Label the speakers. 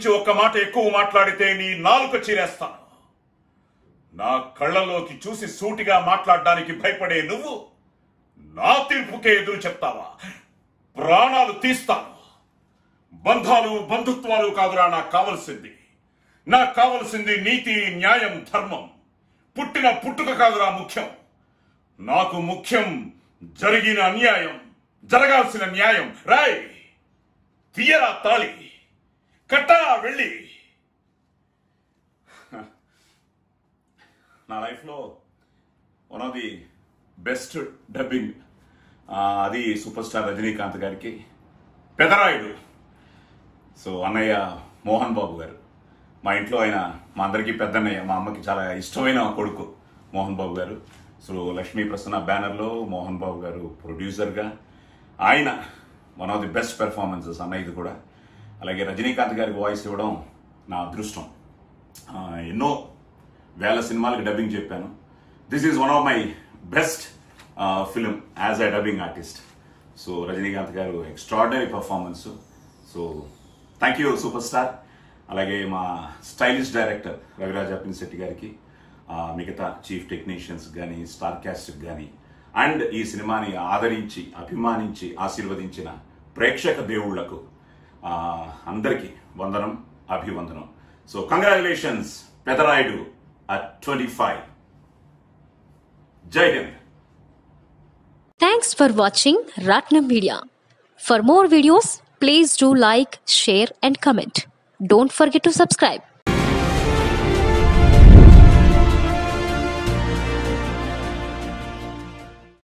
Speaker 1: గురించి ఒక్క మాట ఎక్కువ మాట్లాడితే నీ నాలుక చీరేస్తాను నా కళ్ళలోకి చూసి సూటిగా మాట్లాడడానికి భయపడే నువ్వు నా తీర్పుకే ఎదురు చెప్తావా ప్రాణాలు తీస్తాను బంధాలు బంధుత్వాలు కాదురా నాకు కావలసింది నాకు కావలసింది నీతి న్యాయం ధర్మం పుట్టిన పుట్టుక కాదురా ముఖ్యం నాకు ముఖ్యం జరిగిన అన్యాయం జరగాల్సిన న్యాయం రాయ్ తీయరా తాళి కట్టరా వెళ్ళి నా లైఫ్లో one of the best dubbing అది సూపర్ స్టార్ రజనీకాంత్ గారికి పెదరాయుడు సో అన్నయ్య మోహన్ బాబు గారు మా ఇంట్లో ఆయన మా అందరికీ పెద్దన్నయ్య మా అమ్మకి చాలా ఇష్టమైన కొడుకు మోహన్ బాబు గారు సో లక్ష్మీ ప్రసన్న బ్యానర్లో మోహన్ బాబు గారు ప్రొడ్యూసర్గా ఆయన one of the best performances అన్నయ్యది కూడా అలాగే రజనీకాంత్ గారికి వాయిస్ ఇవ్వడం నా అదృష్టం ఆ, ఎన్నో వేల సినిమాలకు డబ్బింగ్ చెప్పాను this is one of my best film as a dubbing artist so Rajinikanth గారు extraordinary performance so thank you super star అలాగే మా స్టైలిష్ డైరెక్టర్ రవిరాజ్ శెట్టి గారికి ఆ, మిగతా చీఫ్ టెక్నీషియన్స్ కానీ స్టార్ క్యాస్ట్ కానీ అండ్ ఈ సినిమాని ఆదరించి అభిమానించి ఆశీర్వదించిన ప్రేక్షక దేవుళ్లకు ఆ, అందరికీ వందనం అభివందనం so congratulations Pedarayudu at twenty five జై హింద్
Speaker 2: Thanks for watching Ratnam Media. For more videos, please do like, share, and comment. Don't forget to subscribe.